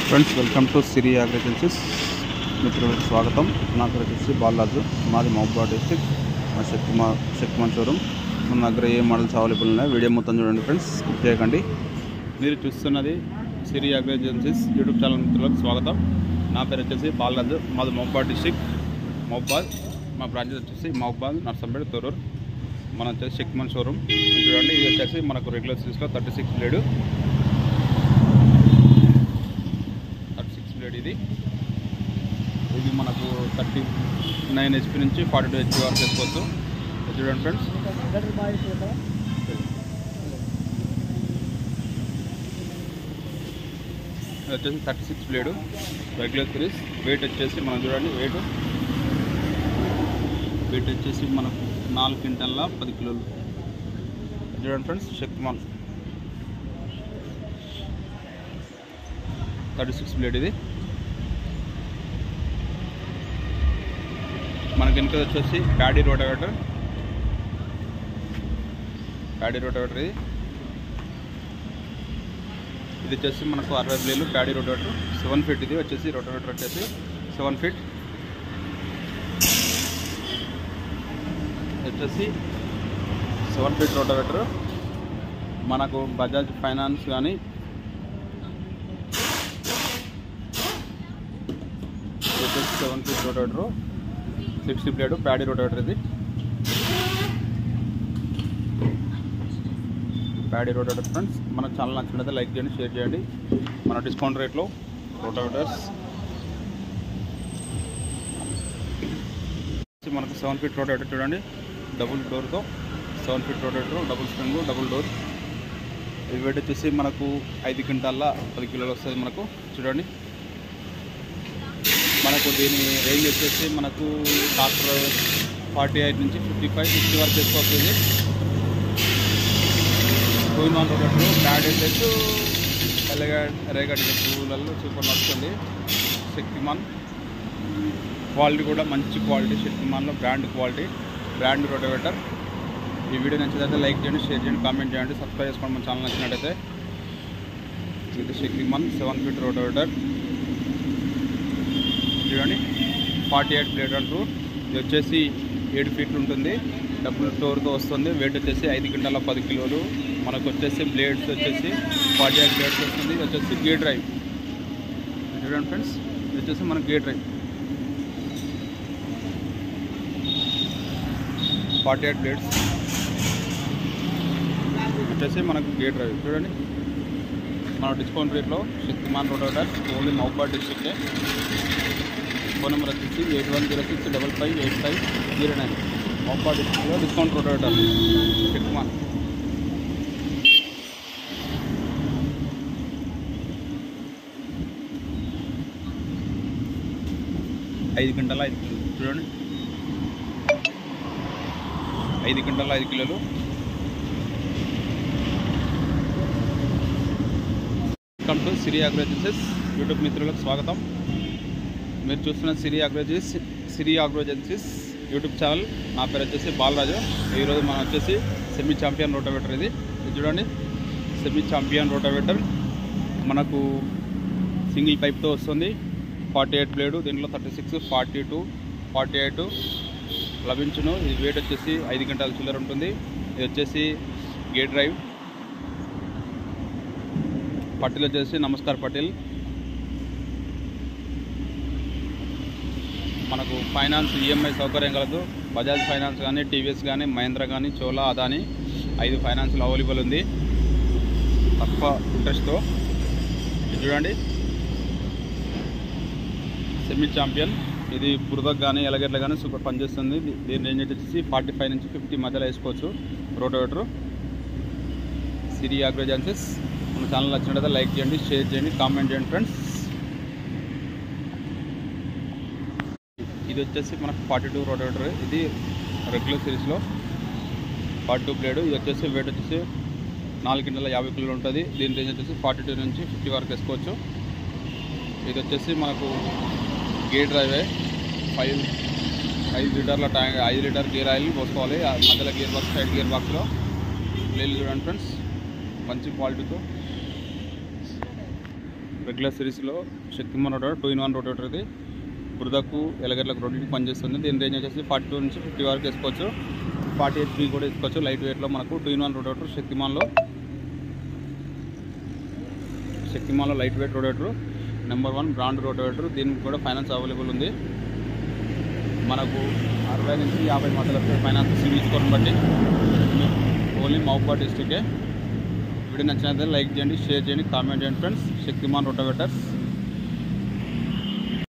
friends welcome to Siri agricultures మిత్రులకు స్వాగతం నా పేరు వచ్చేసి బాలరాజు మాది మహబూబా డిస్టిక్ మా శక్తిమా శక్తిమాన్ షోరూమ్ మన దగ్గర ఏ మోడల్స్ అవైలబుల్ ఉన్నాయి వీడియో మొత్తం చూడండి ఫ్రెండ్స్ స్కిప్ చేయకండి మీరు చూస్తున్నది సిరి అగ్రికల్చర్స్ యూట్యూబ్ ఛానల్ మిత్రులకు స్వాగతం నా పేరు వచ్చేసి బాలరాజు మాది మహబూబా డిస్టిక్ మహబాద్ మా బ్రాంచ్ వచ్చేసి మహబాద్ నర్సంపేట తొరూరు మన వచ్చేసి శక్తిమాన్ షోరూమ్ ఇది చూడండి ఇది వచ్చేసి మనకు రెగ్యులర్ సిరీస్లో thirty six blade thirty six blade ఇది ఇది మనకు థర్టీ నైన్ హెచ్పి నుంచి ఫార్టీ టూ హెచ్పి వరకు వేసుకోవచ్చు ఇది చూడండి ఫ్రెండ్స్ ఇది వచ్చేసి thirty six blade regular series weight వచ్చేసి మనం చూడండి వెయిట్ వెయిట్ వచ్చేసి మనకు నాలుగు క్వింటల్ల పది కిలోలు ఇది చూడండి friends Shaktimaan thirty six blade ఇది మనకి వెనుక వచ్చేసి ప్యాడీ రోటావేటర్ ప్యాడీ రోటావేటర్ ఇది ఇది వచ్చేసి మనకు అరవై బ్లేలు ప్యాడీ రోటావేటర్ సెవెన్ ఫీట్ ఇది వచ్చేసి రోటావేటర్ వచ్చేసి సెవెన్ ఫీట్ వచ్చేసి సెవెన్ ఫీట్ రోటావేటర్ మనకు బజాజ్ ఫైనాన్స్ కానీ వచ్చేసి seven feet rotavator sixty blade paddy rotavator ఇది ప్యాడీ రోటావేటర్ ఫ్రెండ్స్ మన ఛానల్ నచ్చినట్లయితే లైక్ చేయండి షేర్ చేయండి మన డిస్కౌంట్ రేట్లో రోటావేటర్స్ మనకు సెవెన్ ఫీట్ రోటావేటర్ చూడండి డబుల్ డోర్తో seven feet rotavator double spring double door ఇది వెయిట్ వచ్చేసి మనకు ఐదు క్వింటాల పది కిలోలు వస్తుంది మనకు చూడండి మనకు దీని రేంజ్ వచ్చేసి మనకు డాక్టర్ ఫార్టీ ఎయిట్ నుంచి ఫిఫ్టీ ఫైవ్ ఫిఫ్టీ వరకు వేసుకోవచ్చు టూ ఇన్ వన్ రోడ్డు బ్యాడ్ వేసేసి ఎల్లగా రేగడి పూలలో సూపర్ నచ్చుతుంది శక్తిమాన్ క్వాలిటీ కూడా మంచి క్వాలిటీ శక్తిమాన్లో బ్రాండ్ క్వాలిటీ బ్రాండ్ రోటోవేటర్ ఈ వీడియో నచ్చినట్లయితే లైక్ చేయండి షేర్ చేయండి కామెంట్ చేయండి సబ్స్క్రైబ్ చేసుకోండి మన ఛానల్ నచ్చినట్టయితే ఇది శక్తిమాన్ సెవెన్ ఫీట్ రోటోవేటర్ చూడండి ఫార్టీ ఎయిట్ బ్లేడ్ అంటూ ఇది వచ్చేసి ఏడు ఫీట్లు ఉంటుంది డబుల్ డోర్తో వస్తుంది వెయిట్ వచ్చేసి ఐదు గంటల పది కిలోలు మనకు వచ్చేసి బ్లేడ్స్ వచ్చేసి ఫార్టీ ఎయిట్ బ్లేడ్స్ వస్తుంది ఇది వచ్చేసి గేట్ డ్రైవ్ చూడండి ఫ్రెండ్స్ ఇది వచ్చేసి మనకు గేట్ డ్రైవ్ ఫార్టీ ఎయిట్ బ్లేడ్స్ వచ్చేసి మనకు గేట్ డ్రైవ్ చూడండి మన డిస్కౌంట్ రేట్లో శక్తిమాన్ రోడ్ ఓన్లీ మహబాద్ డిస్ట్రిక్టే ఫోన్ నెంబర్ వచ్చేసి eight one zero six double five eight five zero nine Mahabad డిస్ట్రిక్ట్లో డిస్కౌంట్ రోడ్ శక్తిమాన్ ఐదు గంటల ఐదు కిలోలు చూడండి ఐదు గంటల ఐదు కిలోలు వెల్కమ్ టు సిరి అగ్రోజెన్సెస్ యూట్యూబ్ మిత్రులకు స్వాగతం మీరు చూస్తున్న సిరి అగ్రోజెన్స్ సిరి అగ్రోజెన్సీస్ యూట్యూబ్ ఛానల్ నా పేరు వచ్చేసి బాలరాజు ఈరోజు మనం వచ్చేసి సెమీ ఛాంపియన్ రోటావేటర్ ఇది ఇది చూడండి సెమీ ఛాంపియన్ రోటావేటర్ మనకు సింగిల్ పైప్తో వస్తుంది ఫార్టీ ఎయిట్ బ్లేడు దీంట్లో thirty six forty two forty eight లభించును ఇది వెయిట్ వచ్చేసి ఐదు గంటల చిల్లర ఉంటుంది ఇది వచ్చేసి గేట్ డ్రైవ్ పటేల్ వచ్చేసి నమస్కార్ పటేల్ మనకు ఫైనాన్స్ ఈఎంఐ సౌకర్యం కలదు బజాజ్ ఫైనాన్స్ కానీ టీవీఎస్ కానీ మహేంద్ర కానీ చోలా అదాని ఐదు ఫైనాన్స్లు అవైలబుల్ ఉంది తక్కువ ఇంట్రెస్ట్తో ఇది చూడండి సెమీ ఛాంపియన్ ఇది బురదకు కానీ ఎలగెట్ల కానీ సూపర్ పనిచేస్తుంది దీ- దీని రేంజ్ వచ్చేసి ఫార్టీ ఫైవ్ నుంచి ఫిఫ్టీ మధ్యలో వేసుకోవచ్చు రోటోవేటర్ సిరి అగ్రోజాన్సెస్ మన ఛానల్ నచ్చినట్లయితే లైక్ చేయండి షేర్ చేయండి కామెంట్ చేయండి ఫ్రెండ్స్ ఇది వచ్చేసి మనకు ఫార్టీ టూ రోటోవేటర్ ఇది రెగ్యులర్ సిరీస్లో ఫార్టీ టూ బ్లేడ్ ఇది వచ్చేసి వెయిట్ వచ్చేసి నాలుగు కింటల యాభై కిలోలు ఉంటుంది దీని రేంజ్ వచ్చేసి ఫార్టీ టూ నుంచి ఫిఫ్టీ వరకు వేసుకోవచ్చు ఇది వచ్చేసి మనకు గేర్ డ్రైవే ఫైవ్ ఐదు లీటర్ల ట్యాంక్ ఐదు లీటర్ గేర్ ఆయిల్ పోసుకోవాలి ఆ మధ్యలో గేర్ బాక్స్ సైడ్ గేర్ బాక్స్లో ప్లేలు చూడండి ఫ్రెండ్స్ మంచి క్వాలిటీతో రెగ్యులర్ సిరీస్లో Shaktiman rotor two in one rotor ఇది బురదకు ఎలగట్లకు రెండింటికి పనిచేస్తుంది దీని రేంజ్ వచ్చేసి ఫార్టీ టూ నుంచి ఫిఫ్టీ వరకు వేసుకోవచ్చు ఫార్టీ హెచ్పి కూడా వేసుకోవచ్చు లైట్ వెయిట్లో మనకు టూ ఇన్ వన్ రోటర్ శక్తిమాన్లో శక్తిమాన్లో light weight rotator number one brand rotator దీనికి కూడా ఫైనాన్స్ అవైలబుల్ ఉంది మనకు అరవై నుంచి యాభై మధ్యలో ఫైనాన్స్ సివిల్ స్కోర్ని బట్టి ఓన్లీ మౌబాద్ డిస్టికే వీడియో నచ్చినట్లయితే లైక్ చేయండి షేర్ చేయండి కామెంట్ చేయండి ఫ్రెండ్స్ శక్తిమాన్ రోటోవేటర్స్